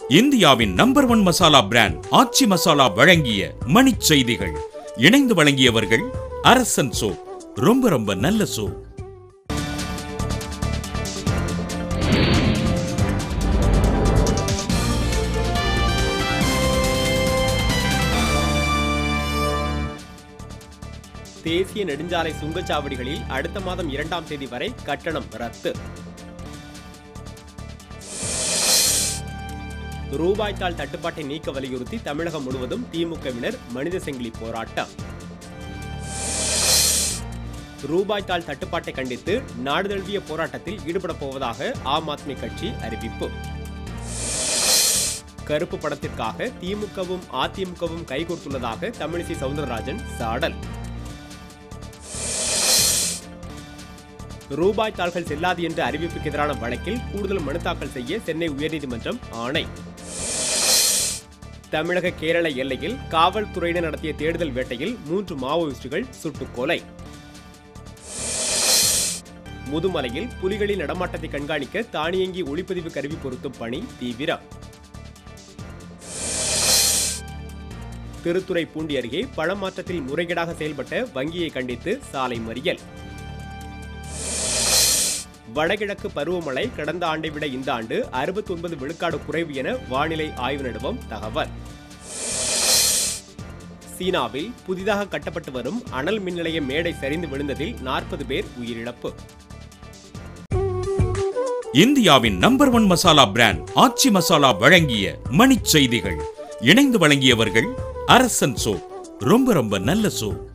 இந்தியாவின் number one masala brand Aachi masala வழங்கிய மணிச் செய்திகள் இணைந்து வழங்கியவர்கள் அரசன் சோ ரொம்ப ரொம்ப நல்ல சோ தேசிய நெடுஞ்சாலை சுங்கச்சாவடிகளில் அடுத்த மாதம் இரண்டாம் தேதி வரை கட்டணம் ரத்து ரூபாய் தாள் தட்டுப்பாட்டை நீக்க வலியுறுத்தி தமிழகம் முழுவதும் திமுகவினர் மனித செங்கிலி போராட்டம் ரூபாய் தாள் தட்டுப்பாட்டை கண்டித்து நாடு தழுவிய போராட்டத்தில் ஈடுபடப் போவதாக ஆம் ஆத்மி கட்சி அறிவிப்பு கருப்பு படத்திற்காக திமுகவும் அதிமுகவும் கைகோர்த்துள்ளதாக தமிழிசை சவுந்தரராஜன் சாடல் ரூபாய் தாள்கள் செல்லாது என்ற அறிவிப்புக்கு எதிரான வழக்கில் கூடுதல் மனு தாக்கல் செய்ய சென்னை உயர்நீதிமன்றம் ஆணை தமிழக கேரள எல்லையில் காவல்துறையினர் நடத்திய தேடுதல் வேட்டையில் மூன்று மாவோயிஸ்டுகள் சுட்டுக் கொலை முதுமலையில் புலிகளின் நடமாட்டத்தை கண்காணிக்க தானியங்கி ஒளிப்பதிவு கருவி பொருத்தும் பணி தீவிரம் திருத்துறைப்பூண்டி அருகே பணமாற்றத்தில் முறைகேடாக செயல்பட்ட வங்கியை கண்டித்து சாலை மறியல் வடகிழக்கு பருவமழை கடந்த ஆண்டை விட இந்த ஆண்டு 69 விழுக்காடு குறைவு என வானிலை ஆய்வு நிறுவனம் தகவல் சீனாவில் புதிதாக கட்டப்பட்டு வரும் அனல் மின் நிலைய மேடை சரிந்து விழுந்ததில் நாற்பது பேர் உயிரிழப்பு இந்தியாவின் number one masala brand Aachi masala வழங்கிய மணிச் செய்திகள் இணைந்து வழங்கியவர்கள் அரசன் சோ ரொம்ப ரொம்ப நல்ல சோ